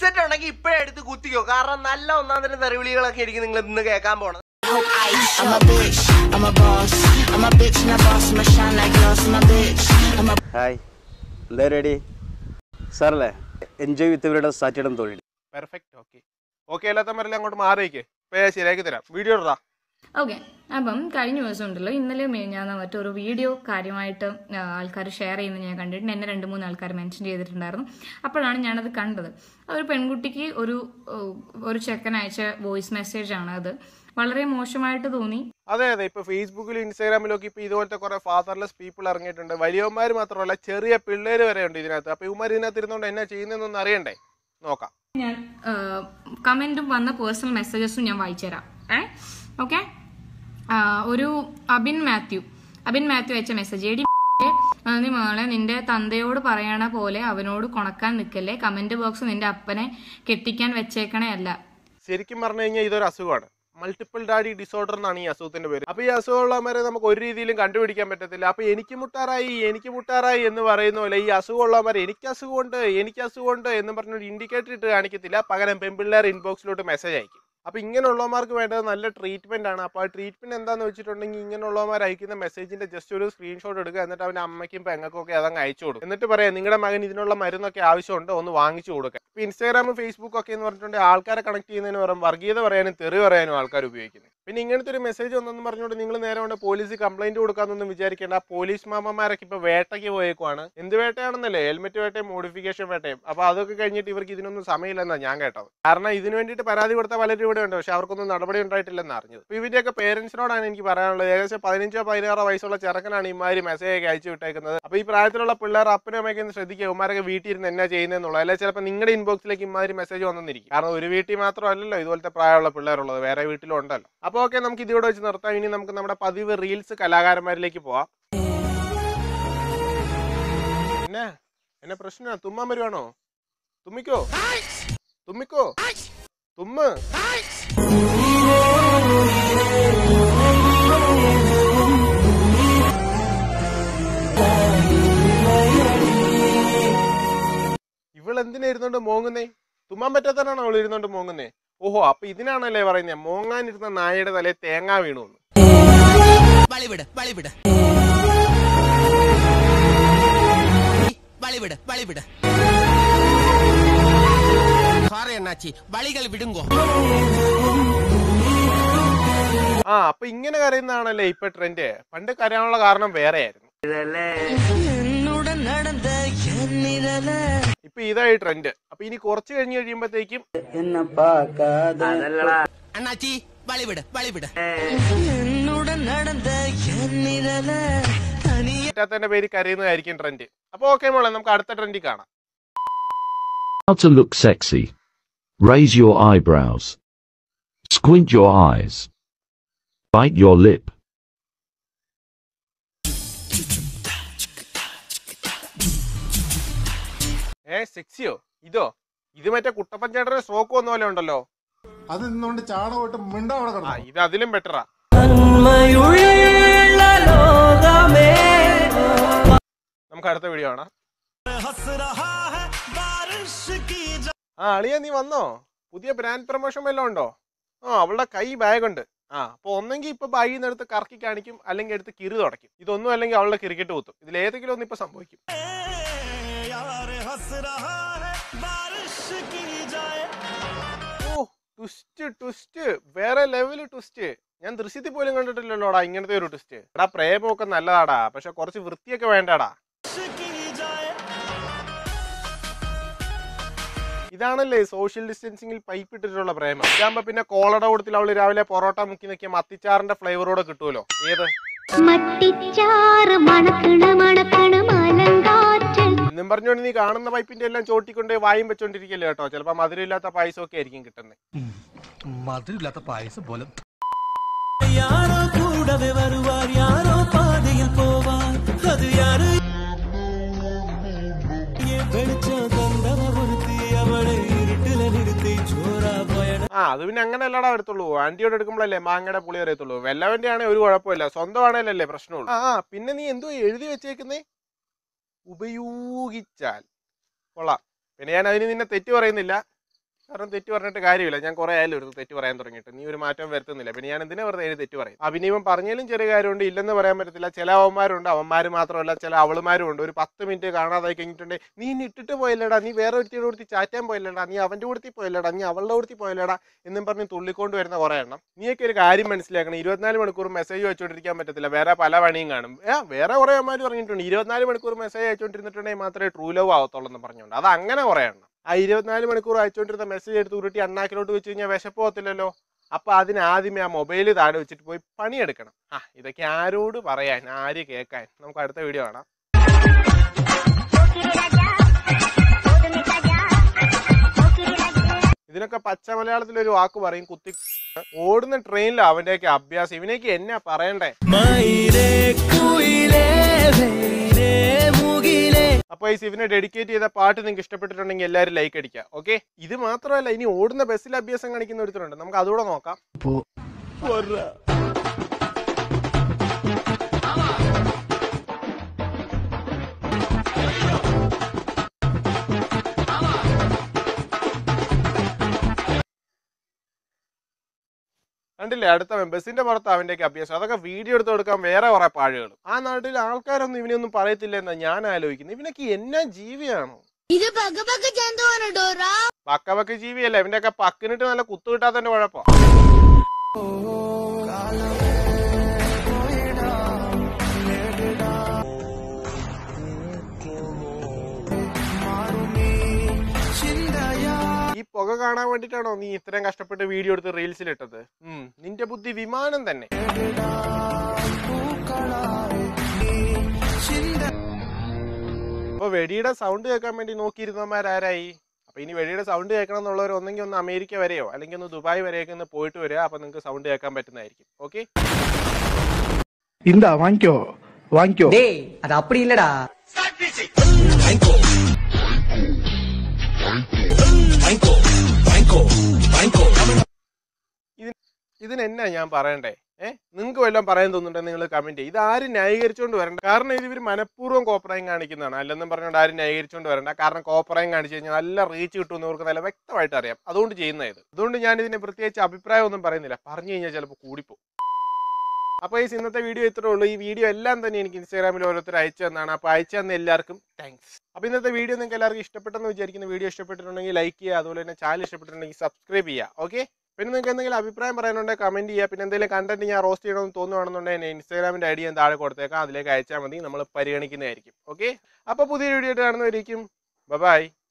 Headset ഉണ്ടെങ്കിൽ ഇപ്പോഴേ എടുത്ത് കുത്തിക്കോ കാരണം നല്ല ഒന്നാം തരം തെറിവിളികളൊക്കെ ആയിരിക്കും നിങ്ങൾ ഇന്ന് കേൾക്കാൻ പോണത് I'm a bitch, I'm a boss. I'm a bitch and a boss, I'ma shine like gloss. I'm a bitch, I'm a hi എന്താ റെഡി സാറല്ലേ എൻജോയ് വിത്ത് ഇവരുടെ സാറ്റിടം തൊഴിൽ പെർഫെക്റ്റ് ഓക്കെ ഓക്കെ അല്ലാത്തവരെല്ലാം അങ്ങോട്ട് മാറിയേക്ക് ഇപ്പൊ ഞാൻ ശരിയാക്കി തരാം വീഡിയോ ഇടാ ഓക്കെ അപ്പം കഴിഞ്ഞ ദിവസം ഉണ്ടല്ലോ ഇന്നലെ ഞാൻ മറ്റൊരു വീഡിയോ കാര്യമായിട്ട് ആൾക്കാർ ഷെയർ ചെയ്യുന്നത് ഞാൻ കണ്ടിട്ടുണ്ട് എന്നെ രണ്ട് മൂന്ന് ആൾക്കാർ മെൻഷൻ ചെയ്തിട്ടുണ്ടായിരുന്നു അപ്പോഴാണ് ഞാനത് കണ്ടത് ഒരു പെൺകുട്ടിക്ക് ഒരു ഏഹ്, ഒരു ചെക്കൻ അയച്ച വോയിസ് മെസ്സേജ് ആണ് അത് വളരെ മോശമായിട്ട് തോന്നി അതെ അതെ ഇപ്പൊ ഫേസ്ബുക്കിലും ഇൻസ്റ്റാഗ്രാമിലും ഒക്കെ ഇപ്പൊ ഇതുപോലത്തെ കുറെ ഫാദർലെസ് പീപ്പിൾ ഇറങ്ങിയിട്ടുണ്ട് വലിയവന്മാർ മാത്രമല്ല ചെറിയ പിള്ളേര് വരെ ഉണ്ട് ഇതിനകത്ത് അപ്പൊ ഇവന്മാർ ഇതിനകത്ത് ഇരുന്നോണ്ട് എന്നാ ചെയ്യുന്നതെന്നൊന്നും അറിയണ്ടേ നോക്കാം ഞാൻ കമൻറ്റും വന്ന പേഴ്സണൽ മെസ്സേജസും ഞാൻ വായിച്ചുതരാം ഏ ഓക്കെ ഒരു അബിൻ മാത്യു അബിൻ മാത്യു അയച്ച മെസ്സേജ് എടി നീ മോളെ നിന്റെ തന്തയോട് പറയണ പോലെ അവനോട് കൊണക്കാൻ നിൽക്കല്ലേ കമന്റ് ബോക്സ് നിന്റെ അപ്പനെ കെട്ടിക്കാൻ വെച്ചേക്കണേ അല്ല ശരിക്കും പറഞ്ഞു കഴിഞ്ഞാൽ ഇതൊരു അസുഖമാണ് മൾട്ടിപ്പിൾ ഡാഡി ഡിസോർഡർ എന്നാണ് ഈ അസുഖത്തിന്റെ പേര് അപ്പൊ ഈ അസുഖമുള്ളവരെ നമുക്ക് ഒരു രീതിയിലും കണ്ടുപിടിക്കാൻ പറ്റത്തില്ല അപ്പൊ എനിക്ക് മുട്ടാറായി എനിക്ക് മുട്ടാറായി എന്ന് പറയുന്ന പോലെ ഈ അസുഖമുള്ളവരെ എനിക്ക് അസുഖമുണ്ട് എനിക്ക് അസുഖമുണ്ട് എന്ന് പറഞ്ഞൊരു ഇൻഡിക്കേറ്റർ ഇട്ട് കാണിക്കത്തില്ല പകരം പെൺപിള്ളേർ ഇൻബോക്സിലോട്ട് മെസ്സേജ് അയക്കും അപ്പൊ ഇങ്ങനെയുള്ളവന്മാർക്ക് വേണ്ടത് നല്ല ട്രീറ്റ്മെന്റ് ആണ് അപ്പൊ ആ ട്രീറ്റ്മെന്റ് എന്താന്ന് വെച്ചിട്ടുണ്ടെങ്കിൽ ഇങ്ങനെയുള്ളവന്മാർ അയക്കുന്ന മെസ്സേജിന്റെ ജസ്റ്റ് ഒരു സ്ക്രീൻഷോട്ട് എടുക്കുക എന്നിട്ട് അവന്റെ അമ്മയ്ക്കും പെങ്ങൾക്കും ഒക്കെ അതങ്ങ് അയച്ചു കൊടുക്കും എന്നിട്ട് പറയാം നിങ്ങളുടെ മകൻ ഇതിനുള്ള മരുന്നൊക്കെ ആവശ്യമുണ്ട് ഒന്ന് വാങ്ങിച്ചു കൊടുക്കുക ഇപ്പൊ ഇൻസ്റ്റാഗ്രാമും ഫേസ്ബുക്കും ഒക്കെ എന്ന് പറഞ്ഞിട്ടുണ്ടെങ്കിൽ ആൾക്കാരെ കണക്ട് ചെയ്യുന്നതിന് പകരം വർഗീയത പറയാനും തെറി പറയാനും ആൾക്കാർ ഉപയോഗിക്കുന്നത് പിന്നെ ഇങ്ങനത്തെ ഒരു മെസ്സേജ് വന്നെന്ന് പറഞ്ഞുകൊണ്ട് നിങ്ങൾ നേരെ കൊണ്ട് പോലീസ് കംപ്ലൈന്റ് കൊടുക്കാന്നൊന്നും വിചാരിക്കേണ്ട ആ പോലീസ് മാമന്മാരൊക്കെ ഇപ്പൊ വേട്ടയ്ക്ക് പോയേക്കുവാണ് എന്ത് വേട്ടയാണെന്നല്ലേ ഹെൽമെറ്റ് വേട്ടയും മോഡിഫിക്കേഷൻ വേട്ടയും അപ്പൊ അതൊക്കെ കഴിഞ്ഞിട്ട് ഇവർക്ക് ഇതിനൊന്നും സമയമില്ലെന്നാണ് ഞാൻ കേട്ടത് കാരണം ഇതിനു വേണ്ടിയിട്ട് പരാതി കൊടുത്ത പലരും ഇവിടെ ഉണ്ട് പക്ഷെ അവർക്കൊന്നും നടപടി ഉണ്ടായിട്ടില്ലെന്ന് അറിഞ്ഞത് അപ്പൊ ഇവരുടെയൊക്കെ പേരൻസിനോടാണ് എനിക്ക് പറയാനുള്ളത് ഏകദേശം പതിനഞ്ചോ പതിനാറോ വയസ്സുള്ള ചെറുക്കനാണ് ഇമാതിരി മെസ്സേജ് ഒക്കെ അയച്ചു വിട്ടേക്കുന്നത് അപ്പൊ ഈ പ്രായത്തിലുള്ള പിള്ളേർ അപ്പനും അമ്മയൊക്കെ ഒന്ന് ശ്രദ്ധിക്കുക ഇവന്മാരൊക്കെ വീട്ടിൽ ഇരുന്ന് എന്നാ ചെയ്യുന്നതെന്നുള്ളത് അല്ലെ ചിലപ്പോൾ നിങ്ങളുടെ ഇൻബോക്സിലേക്ക് ഇമാതിരി മെസ്സേജ് വന്നിരിക്കും കാരണം ഒരു വീട്ടിൽ മാത്രമല്ലല്ലോ ഇതുപോലത്തെ പ്രായമുള്ള പിള്ളേരുള്ളത് വേറെ വീട്ടിലും ഉണ്ടല്ലോ അപ്പോൾ ഓക്കെ നമുക്ക് ഇതിവിടെ വെച്ച് നിർത്താം ഇനി നമുക്ക് നമ്മുടെ പതിവ് റീൽസ് കലാകാരന്മാരിലേക്ക് പോവാം പിന്നെ എന്നെ പ്രശ്ന തുമ്മാൻ വരുവാണോ തുമ്മിക്കോ തുമ്മിക്കോ തുമ്മ് ഇവൾ എന്തിനാ ഇരുന്നോണ്ട് മോങ്ങുന്നേ തുമ്മാൻ പറ്റാത്തവനാണോ അവൾ ഇരുന്നോണ്ട് മോങ്ങുന്നേ ഓഹോ അപ്പൊ ഇതിനാണല്ലേ പറയുന്നത് മോങ്ങാനിരുന്ന നായയുടെ തലയിൽ തേങ്ങ വീണു എന്ന് വളിവിട് വളിവിട് വളിവിട് വളിവിട് സോറി അണ്ണാച്ചി വളികൾ വിടുങ്കോ ആ അപ്പൊ ഇങ്ങനെ കരയുന്നതാണല്ലേ ഇപ്പൊ ട്രെൻഡ് പണ്ട് കരയാനുള്ള കാരണം വേറെയായിരുന്നു ഇപ്പൊ ഇതായി ട്രെൻഡ് അപ്പൊ ഇനി കുറച്ച് കഴിഞ്ഞ് കഴിയുമ്പോഴത്തേക്കും അണ്ണാച്ചി വളിവിട് വളിവിട് പറ്റാത്തതിന്റെ പേര് കരയുന്നതായിരിക്കും ട്രെൻഡ് അപ്പൊ ഓക്കെ മോളെ നമുക്ക് അടുത്ത ട്രെൻഡിൽ കാണാം How to look sexy. Raise your eyebrows. Squint your eyes. Bite your lip. ഏ സെക്സിയോ ഇതോ ഇത് മറ്റേ കുട്ടപ്പൻ ചേട്ടന്റെ സ്ട്രോക്ക് വന്ന പോലെ ഉണ്ടല്ലോ അത് നിന്നുകൊണ്ട് ചാണകമായിട്ട് മിണ്ട അവിടെ ആ കിടന്നു ഇത് അതിലും ബെറ്ററാ നമുക്ക് അടുത്ത വീഡിയോ കാണാം ആ അളിയ നീ വന്നോ പുതിയ ബ്രാൻഡ് പ്രൊമോഷൻ വല്ലതും ഉണ്ടോ ആ അവളുടെ കൈ ബാഗ് ഉണ്ട് ആ അപ്പൊ ഒന്നെങ്കിൽ ഇപ്പൊ ബാഗിൽ നിന്ന് എടുത്ത് കറക്കി കാണിക്കും അല്ലെങ്കിൽ എടുത്ത് കിറി തുടയ്ക്കും ഇതൊന്നും അല്ലെങ്കിൽ അവളുടെ ക്രിക്കറ്റ് കുത്തും ഇതിൽ ഏതെങ്കിലും ഒന്ന് ഇപ്പൊ സംഭവിക്കും ഓ ട്വിസ്റ്റ് ട്വിസ്റ്റ് വേറെ ലെവല് ട്വിസ്റ്റ് ഞാൻ ദൃശ്യത്തിൽ പോലും കണ്ടിട്ടില്ലല്ലോടാ ഇങ്ങനത്തെ ഒരു ട്വിസ്റ്റ് എടാ പ്രേമമൊക്കെ നല്ലതാടാ പക്ഷെ കുറച്ച് വൃത്തിയൊക്കെ വേണ്ടടാ ഇതാണല്ലേ സോഷ്യൽ ഡിസ്റ്റൻസിങ്ങിൽ പൈപ്പ് ഇട്ടിട്ടുള്ള പ്രേമം ഇതാകുമ്പോ പിന്നെ കോളട കൊടുത്തിൽ അവള് രാവിലെ പൊറോട്ട മുക്കി നിൽക്കിയ മത്തിച്ചാറിന്റെ ഫ്ലേവറോടെ കിട്ടുമല്ലോ ഏത് മട്ടിച്ചാറ് മണക്കണ് മണക്കണ് മലങ്കാറ്റ് എന്നും പറഞ്ഞുകൊണ്ട് നീ കാണുന്ന പൈപ്പിന്റെ എല്ലാം ചോട്ടിക്കൊണ്ട് വായും വെച്ചോണ്ടിരിക്കല്ലേ കേട്ടോ ചിലപ്പോ മധുരമില്ലാത്ത പായസം ഒക്കെ ആയിരിക്കും കിട്ടുന്നത് മധുരമില്ലാത്ത പായസം പോലെ ആ അത് പിന്നെ അങ്ങനെ അല്ലടാ വരത്തുള്ളൂ ആന്റിയോട് എടുക്കുമ്പോഴല്ലേ മാങ്ങയുടെ പുളി അറിയത്തുള്ളൂ വെല്ലവന്റെ ആണെങ്കിൽ ഒരു കുഴപ്പമില്ല സ്വന്തമാണേലല്ലേ പ്രശ്നമുള്ളൂ ആ ആ, പിന്നെ നീ എന്തോ എഴുതി വെച്ചേക്കുന്നേ ഉപയോഗിച്ചാൽ കൊള്ളാം പിന്നെ ഞാൻ അതിന് നിന്നെ തെറ്റ് പറയുന്നില്ല കാരണം തെറ്റ് പറഞ്ഞിട്ട് കാര്യമില്ല ഞാൻ കുറെ ആയാലും ഒരു തെറ്റ് പറയാൻ തുടങ്ങിയിട്ട് നീ ഒരു മാറ്റം വരുത്തുന്നില്ല പിന്നെ ഞാൻ എന്തിനാ വെറുതെ ഇതിന് തെറ്റ് പറയും ആ പിന്നെ ഇവൻ പറഞ്ഞാലും ചെറിയ കാര്യമുണ്ട് ഇല്ലെന്ന് പറയാൻ പറ്റത്തില്ല ചില അവന്മാരുണ്ട് അവന്മാർ മാത്രമല്ല ചില അവളുമാരും ഉണ്ട് ഒരു പത്ത് മിനിറ്റ് കാണാതായി കഴിഞ്ഞിട്ടുണ്ടെങ്കിൽ നീ ഇനി ഇട്ടിട്ട് പോയില്ലടാ നീ വേറെ ഒരുത്തിയുടെ കൂടി ചാറ്റാൻ പോയില്ലടാ നീ അവന്റെ കൂടി പോയില്ലടാ നീ അവളുടെ കൂടി പോയില്ലടാ എന്നും പറഞ്ഞ് തുള്ളിക്കൊണ്ട് വരുന്ന കുറെ എണ്ണം നീയൊക്കെ ഒരു കാര്യം മനസ്സിലാക്കണം ഇരുപത്തിനാല് മണിക്കൂർ മെസ്സേജ് വെച്ചോണ്ടിരിക്കാൻ പറ്റത്തില്ല വേറെ പല പണിയും കാണും ഏ വേറെ കുറെ അമ്മമാർ പറഞ്ഞിട്ടുണ്ട് ഇരുപത്തിനാല് മണിക്കൂർ മെസ്സേജ് അയച്ചുകൊണ്ടിരുന്നിട്ടുണ്ടെങ്കിൽ മാത്രമേ ട്രൂ ലവ് ആവത്തുള്ളൂ എന്ന് പറഞ്ഞുകൊണ്ട് അത് അങ്ങനെ കുറെ എണ്ണം ആ ഇരുപത്തിനാല് മണിക്കൂർ അയച്ചുകൊണ്ടിരുന്ന മെസ്സേജ് എടുത്ത് ഉരുട്ടി അണ്ണാക്കിലോട്ട് വെച്ച് കഴിഞ്ഞാൽ വിശപ്പ് പോകത്തില്ലല്ലോ അപ്പൊ അതിന് ആദ്യമേ ആ മൊബൈൽ താഴെ വെച്ചിട്ട് പോയി പണിയെടുക്കണം ആ ഇതൊക്കെ ആരോട് പറയാൻ ആര് കേൾക്കാൻ നമുക്ക് അടുത്ത വീഡിയോ കാണാം ഇതിനൊക്കെ പച്ച മലയാളത്തിൽ ഒരു വാക്ക് പറയും കുത്തി ഓടുന്ന ട്രെയിനിൽ അവന്റെയൊക്കെ അഭ്യാസം ഇവനേക്ക് എന്നാ പറയണ്ടേ അപ്പൊ ഈ ഇവനെ ഡെഡിക്കേറ്റ് ചെയ്ത പാട്ട് നിങ്ങൾക്ക് ഇഷ്ടപ്പെട്ടിട്ടുണ്ടെങ്കിൽ എല്ലാവരും ലൈക്ക് അടിക്കുക ഓക്കെ ഇത് മാത്രമല്ല ഇനി ഓടുന്ന ബസ്സിൽ അഭ്യാസം കാണിക്കുന്ന ഒരുത്തരുണ്ട് നമുക്ക് അതുകൂടെ നോക്കാം കണ്ടില്ലേ അടുത്തവൻ ബസ്സിന്റെ പുറത്ത് അവന്റെയൊക്കെ അഭ്യാസം അതൊക്കെ വീഡിയോ എടുത്ത് കൊടുക്കാൻ വേറെ കുറെ പാഴുകൾ ആ നാട്ടിൽ ആൾക്കാരൊന്നും ഇവനെയൊന്നും പറയത്തില്ല എന്നാ ഞാൻ ആലോചിക്കുന്നത് ഇവനൊക്കെ എന്നാ ജീവിയാണോ ഇത് പകപക ജന്തുവാണ് ഡോറ പക്ക പക്ക ജീവിയല്ല ഇവന്റെയൊക്കെ പക്കിനിട്ട് നല്ല കുത്തു കിട്ടാത്തതിന്റെ കുഴപ്പം ഈ പുക കാണാൻ വേണ്ടിട്ടാണോ നീ ഇത്രയും കഷ്ടപ്പെട്ട് വീഡിയോ എടുത്ത് റീൽസിൽ ഇട്ടത് ഉം നിന്റെ ബുദ്ധി വിമാനം തന്നെ അപ്പൊ വെടിയുടെ സൗണ്ട് കേൾക്കാൻ വേണ്ടി നോക്കിയിരുന്നവന്മാരാരായി അപ്പൊ ഇനി വെടിയുടെ സൗണ്ട് കേൾക്കണം എന്നുള്ളവർ ഒന്നെങ്കിൽ ഒന്ന് അമേരിക്ക വരെയോ അല്ലെങ്കിൽ ഒന്ന് ദുബായ് വരെയൊക്കെ ഒന്ന് പോയിട്ട് വരിക അപ്പൊ നിങ്ങൾക്ക് സൗണ്ട് കേൾക്കാൻ പറ്റുന്നതായിരിക്കും ഓക്കെ இந்தா வாங்கிக்கோ வாங்கிக்கோ டேய் அது அப்படி இல்லடா ഇതിന് എന്നാ ഞാൻ പറയണ്ടേ ഏഹ് നിങ്ങൾക്ക് വല്ലതും പറയാൻ തോന്നുന്നുണ്ടെങ്കിൽ നിങ്ങൾ കമന്റ് ചെയ്യും ഇത് ആരും ന്യായീകരിച്ചുകൊണ്ട് വരണ്ട കാരണം ഇത് ഇവർ മനഃപൂർവ്വം കോപ്പറായും കാണിക്കുന്നതാണ് അല്ലെന്നും പറഞ്ഞുകൊണ്ട് ആരും ന്യായീകരിച്ചുകൊണ്ട് വരണ്ട കാരണം കോപ്പറായും കാണിച്ചു കഴിഞ്ഞാൽ നല്ല റീച്ച് കിട്ടുമെന്ന് അവർക്ക് നല്ല വ്യക്തമായിട്ട് അറിയാം അതുകൊണ്ട് ചെയ്യുന്ന ഇത് അതുകൊണ്ട് ഞാൻ ഇതിനെ പ്രത്യേകിച്ച് അഭിപ്രായം ഒന്നും പറയുന്നില്ല പറഞ്ഞു കഴിഞ്ഞാൽ ചിലപ്പോൾ കൂടിപ്പോ അപ്പോൾ ഈ ഇന്നത്തെ വീഡിയോ ഇത്രേ ഉള്ളൂ ഈ വീഡിയോ എല്ലാം തന്നെ എനിക്ക് ഇൻസ്റ്റാഗ്രാമിൽ ഓരോരുത്തർ അയച്ചു തന്നാണ് അപ്പോൾ അയച്ചു തന്ന എല്ലാവർക്കും താങ്ക്സ് അപ്പോൾ ഇന്നത്തെ വീഡിയോ നിങ്ങൾക്ക് എല്ലാവർക്കും ഇഷ്ടപ്പെട്ടെന്ന് വിചാരിക്കുന്ന വീഡിയോ ഇഷ്ടപ്പെട്ടിട്ടുണ്ടെങ്കിൽ ലൈക്ക് ചെയ്യുക അതുപോലെ തന്നെ ചാനൽ ഇഷ്ടപ്പെട്ടിട്ടുണ്ടെങ്കിൽ സബ്സ്ക്രൈബ് ചെയ്യുക ഓക്കെ പിന്നെ നിങ്ങൾക്ക് എന്തെങ്കിലും അഭിപ്രായം പറയാനുണ്ടെങ്കിൽ കമന്റ് ചെയ്യുക പിന്നെ എന്തെങ്കിലും കണ്ടന്റ് ഞാൻ റോസ്റ്റ് ചെയ്യണമെന്ന് തോന്നുവാണെന്നുണ്ടെങ്കിൽ എന്നെ ഇൻസ്റ്റാഗ്രാമിന്റെ ഐഡി ഞാൻ താഴെ കൊടുത്തേക്കാം അതിലേക്ക് അയച്ചാൽ മതി നമ്മൾ പരിഗണിക്കുന്നതായിരിക്കും ഓക്കെ അപ്പോൾ പുതിയ വീഡിയോ ആയിട്ട് കാണുന്നവരിക്കും ബൈ